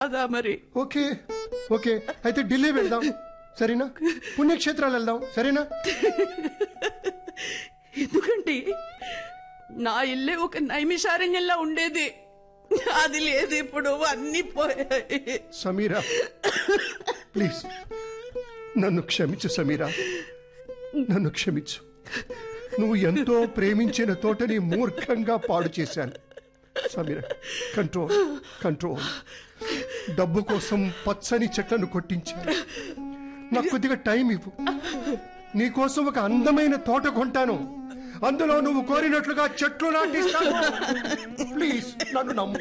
అదా మరి okay okay అయితే ఢిల్లీ వెళ్దాం సరేనా పుణ్యక్షేత్రాలు వెళ్దాం సరేనా ఎందుకంటే నా ఇల్లే ఒక నైమిషారణ్యంలా ఉండేది అది లేదు ఇప్పుడు అన్ని పోయాయి సమీరా ప్లీజ్ నన్ను క్షమించు సమీరా నన్ను క్షమించు నువ్వు ఎంతో ప్రేమించిన తోటని మూర్ఖంగా పాడు చేశాను సమీరా కంట్రోల్ కంట్రోల్ డబ్బు కోసం పచ్చని చెట్లను కొట్టించాను నాకు కొద్దిగా టైం ఇవ్వు నీకోసం ఒక అందమైన తోట కొంటాను అందులో నువ్వు కోరినట్లుగా చెట్లు నాటిస్తాను ప్లీజ్ నన్ను నమ్ము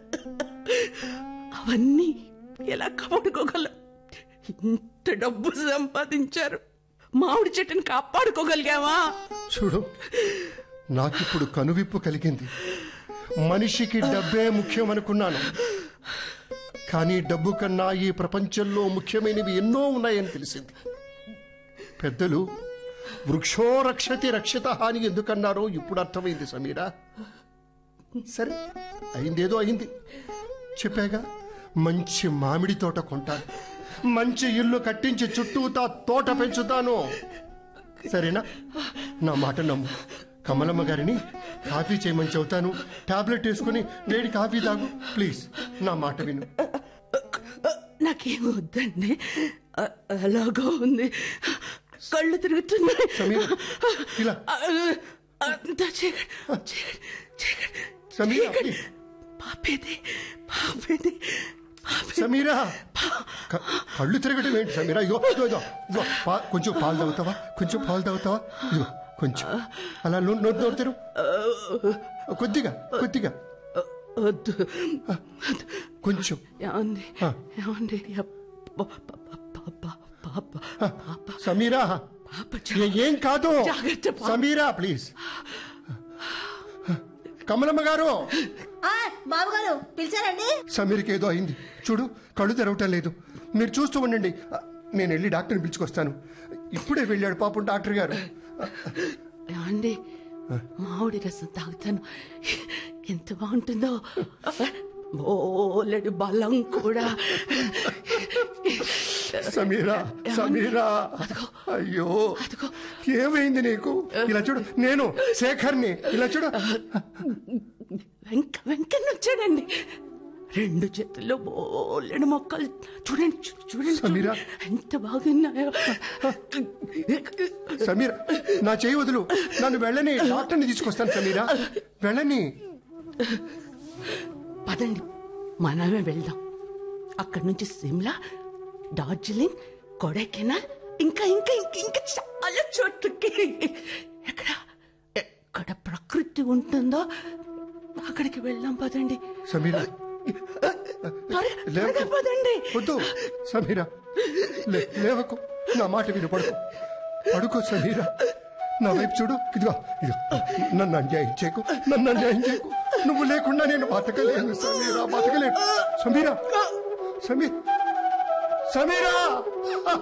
అవన్నీ ఎలా కాపాడుకోగలం ఇంత డబ్బు సంపాదించారు మామిడి చెట్టుని కాపాడుకోగలిగావా చూడు నాకిప్పుడు కనువిప్పు కలిగింది మనిషికి డబ్బే ముఖ్యం అనుకున్నాను కానీ డబ్బు కన్నా ఈ ప్రపంచంలో ముఖ్యమైనవి ఎన్నో ఉన్నాయని తెలిసింది పెద్దలు వృక్షో రక్షతి రక్షిత అని ఎందుకన్నారో ఇప్పుడు అర్థమైంది సమీరా సరే అయిందేదో అయింది చెప్పాగా మంచి మామిడి తోట కొంటాను మంచి ఇల్లు కట్టించి చుట్టూతా తోట పెంచుతాను సరేనా నా మాట నమ్ము కమలమ్మ గారిని కాఫీ చేయమని చెబుతాను టాబ్లెట్ వేసుకుని వేడి కాఫీ తాగు ప్లీజ్ నా మాట విను నాకేం వద్దండి అ- అలాగా ఉంది కళ్ళు తిరుగుతున్నాయి సమీర ఇలా ఆ, అంతా చీకటి చీకటి చీకటి సమీర చీకటి. పాపేది పాపేది పాపేది సమీరా క- కళ్ళు తిరగడం ఏంటి సమీరా ఇగో ఇగో ఇగో ఇగో పా- కొంచెం పాలు తాగుతావా కొంచెం పాలు తాగుతావా ఇగో కొంచెం అలా నోరు నోరు నోరు తెరు కొద్దిగా కొద్దిగా వద్దు కొంచెం ఏమంది ఆ. ఏమండి ప- ప- ప- ప- పాప పాప సమీరా పాప ఏ- ఏం కాదు జాగ్రత్త పా. సమీరా ప్లీజ్ కమలమ్మ గారు ఆ, బాబుగారు పిలిచారండి సమీర్కి ఏదో అయింది చూడు కళ్ళు తెరవటం లేదు మీరు చూస్తూ ఉండండి నేను వెళ్ళి డాక్టర్ని పిలుచుకొస్తాను ఇప్పుడే వెళ్ళాడు పాపం డాక్టర్ గారు ఏమండి మామిడి రసం తాగుతాను ఎంత బాగుంటుందో బోలెడు బలం కూడా సమీరా సమీరా అయ్యో ఏమైంది నీకు ఇలా చూడు నేను శేఖర్ని ఇలా చూడు వెంక వెంకన్న వచ్చాడండి రెండు చేతుల్లో బోలెడు మొక్కలు చూడండి చూ- చూడండి సమీరా. చూడండి. ఎంత బాగున్నాయో సమీరా నా చేయి వదులు నన్ను వెళ్ళని డాక్టర్ని తీసుకొస్తాను సమీరా వెళ్ళని పదండి మనమే వెళ్దాం అక్కడి నుంచి సిమ్లా డార్జిలింగ్ కొడైకెనాల్ ఇంకా ఇంకా ఇంకా ఇంకా చాలా చోట్లకి ఎక్కడ ఎక్కడ ప్రకృతి ఉంటుందో అక్కడికి వెళ్దాం పదండి సమీరా త్వరగా- లేవకు. త్వరగా పదండి వద్దు సమీరా లే లేవకు నా మాట విను పడుకో పడుకో సమీరా నా వైపు చూడు ఇదిగో ఇదిగో నన్ను అన్యాయం చేయకు నన్ను అన్యాయం చేయకు నువ్వు లేకుండా నేను బతకలేను సమీరా బతకలేను సమీరా సమీర్ సమీరా